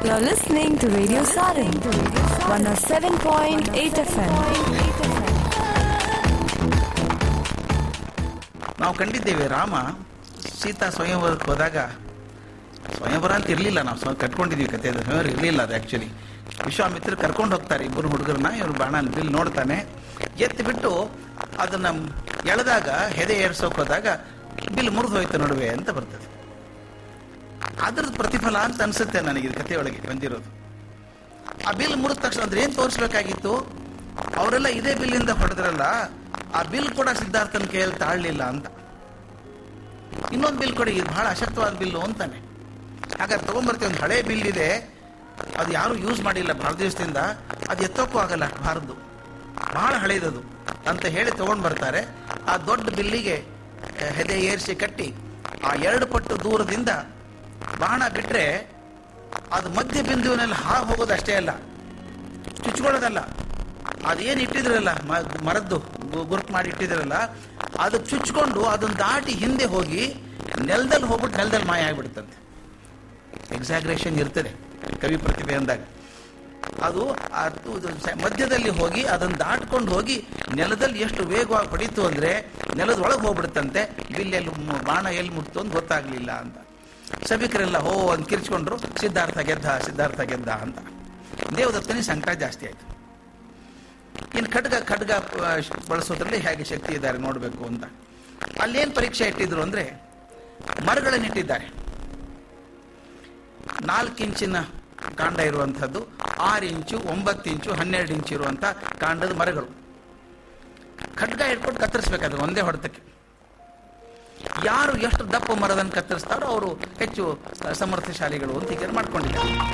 You're listening to Radio Sarin, 107.8 FM. ನಾವು ಕಂಡಿದ್ದೇವೆ ರಾಮ ಸೀತಾ ಸ್ವಯಂವರಕ್ಕೆ ಹೋದಾಗ ಸ್ವಯಂವರ ಅಂತ ಇರಲಿಲ್ಲ ನಾವು ಸ್ವ ಕಟ್ಕೊಂಡಿದ್ವಿ ಕತೆ ಅದು ಸ್ವಯಂವರ ಇರಲಿಲ್ಲ ಅದು ಆ್ಯಕ್ಚುಲಿ ವಿಶ್ವಾಮಿತ್ರ ಕರ್ಕೊಂಡು ಹೋಗ್ತಾರೆ ಇಬ್ಬರು ಹುಡುಗರನ್ನ ಇವ್ರು ಬಾಣ ಬಿಲ್ ನೋಡ್ತಾನೆ ಎತ್ತಿ ಬಿಟ್ಟು ಅದನ್ನ ಎಳೆದಾಗ ಹೆದೆ ಏರ್ಸೋಕೆ ಹೋದಾಗ ಬಿಲ್ ಮುರಿದು ಹೋಯ್ತು ನಡುವೆ ಅಂತ ಬರ್ತದೆ ಅದ್ರದ್ದು ಪ್ರತಿಫಲ ಅಂತ ಅನ್ಸುತ್ತೆ ನನಗೆ ಇದು ಕಥೆಯೊಳಗೆ ಬಂದಿರೋದು ಆ ಬಿಲ್ ಮುರಿದ ತಕ್ಷಣ ಅಂದ್ರೆ ಏನ್ ತೋರಿಸ್ಬೇಕಾಗಿತ್ತು ಅವರೆಲ್ಲ ಇದೇ ಬಿಲ್ಲಿಂದ ಹೊಡೆದ್ರಲ್ಲ ಆ ಬಿಲ್ ಕೂಡ ಸಿದ್ಧಾರ್ಥನ ಕೈಯಲ್ಲಿ ತಾಳ್ಲಿಲ್ಲ ಅಂತ ಇನ್ನೊಂದು ಬಿಲ್ ಕೊಡಿ ಇದು ಬಹಳ ಅಶಕ್ತವಾದ ಬಿಲ್ಲು ಅಂತಾನೆ ಹಾಗಾದ್ರೆ ತಗೊಂಡ್ಬರ್ತೀವಿ ಒಂದು ಹಳೆ ಬಿಲ್ ಇದೆ ಅದು ಯಾರು ಯೂಸ್ ಮಾಡಿಲ್ಲ ಬಹಳ ದಿವಸದಿಂದ ಅದು ಎತ್ತೋಕ್ಕೂ ಆಗಲ್ಲ ಭಾರದ್ದು ಬಹಳ ಹಳೇದದು ಅಂತ ಹೇಳಿ ತಗೊಂಡ್ ಬರ್ತಾರೆ ಆ ದೊಡ್ಡ ಬಿಲ್ಲಿಗೆ ಆ, ಹೆದೆ ಏರಿಸಿ ಕಟ್ಟಿ ಆ ಎರಡು ಪಟ್ಟು ದೂರದಿಂದ ಬಾಣ ಬಿಟ್ರೆ ಅದು ಮಧ್ಯ ಬಿಂದುವಿನಲ್ಲಿ ಹಾ ಹೋಗೋದು ಅಷ್ಟೇ ಅಲ್ಲ ಚುಚ್ಕೊಳ್ಳೋದಲ್ಲ ಅದೇನು ಇಟ್ಟಿದ್ರಲ್ಲ ಮ- ಮರದ್ದು ಗು- ಗುರುತು ಮಾಡಿ ಇಟ್ಟಿದ್ರಲ್ಲ ಅದು ಚುಚ್ಕೊಂಡು ಅದನ್ನ ದಾಟಿ ಹಿಂದೆ ಹೋಗಿ ನೆಲದಲ್ಲಿ ಹೋಗ್ಬಿಟ್ಟು ನೆಲದಲ್ಲಿ ಮಾಯ ಆಗ್ಬಿಡುತ್ತಂತೆ ಎಕ್ಸಾಗ್ರೇಷನ್ ಇರ್ತದೆ ಕವಿ ಪ್ರತಿಭೆ ಅಂದಾಗ ಅದು ಅದು ಇದು ಸ- ಮಧ್ಯದಲ್ಲಿ ಹೋಗಿ ಅದನ್ನು ದಾಟ್ಕೊಂಡು ಹೋಗಿ ನೆಲದಲ್ಲಿ ಎಷ್ಟು ವೇಗವಾಗಿ ಹೊಡಿತು ಅಂದ್ರೆ ನೆಲದ ಒಳಗೆ ಹೋಗ್ಬಿಡುತ್ತಂತೆ ಬಿಲ್ ಎಲ್ಲಿ ಮು- ಬಾಣ ಎಲ್ಲಿ ಮುಟ್ತು ಅಂತ ಗೊತ್ತಾಗ್ಲಿಲ್ಲ ಅಂತ ಸಭಿಕರೆಲ್ಲ ಹೋ ಅಂತ ಕಿರ್ಚ್ಕೊಂಡ್ರು ಸಿದ್ಧಾರ್ಥ ಗೆದ್ದ ಸಿದ್ಧಾರ್ಥ ಗೆದ್ದ ಅಂತ ದೇವದತ್ತನಿಗೆ ಸಂಕಟ ಜಾಸ್ತಿ ಆಯ್ತು ಇನ್ನು ಖಡ್ಗ ಖಡ್ಗ ಆ, ಶ- ಬಳಸೋದ್ರಲ್ಲಿ ಹೇಗೆ ಶಕ್ತಿ ಇದ್ದಾರೆ ನೋಡಬೇಕು ಅಂತ ಅಲ್ಲೇನ್ ಪರೀಕ್ಷೆ ಇಟ್ಟಿದ್ರು ಅಂದ್ರೆ ಮರಗಳನ್ನು ಇಟ್ಟಿದ್ದಾರೆ ನಾಲ್ಕು ಇಂಚಿನ ಕಾಂಡ ಇರುವಂಥದ್ದು ಆರು ಇಂಚು ಒಂಬತ್ತು ಇಂಚು ಹನ್ನೆರಡು ಇಂಚು ಇರುವಂಥ ಕಾಂಡದ ಮರಗಳು ಖಡ್ಗ ಇಟ್ಕೊಂಡು ಕತ್ತರಿಸ್ಬೇಕಾದ್ರೆ ಒಂದೇ ಹೊಡೆತಕ್ಕೆ ಯಾರು ಎಷ್ಟು ದಪ್ಪ ಮರದನ್ನು ಕತ್ತರಿಸ್ತಾರೋ ಅವರು ಹೆಚ್ಚು ಸಮರ್ಥಶಾಲಿಗಳು ಅಂತ ಹೀಗೆ ಮಾಡ್ಕೊಂಡಿದ್ದಾರೆ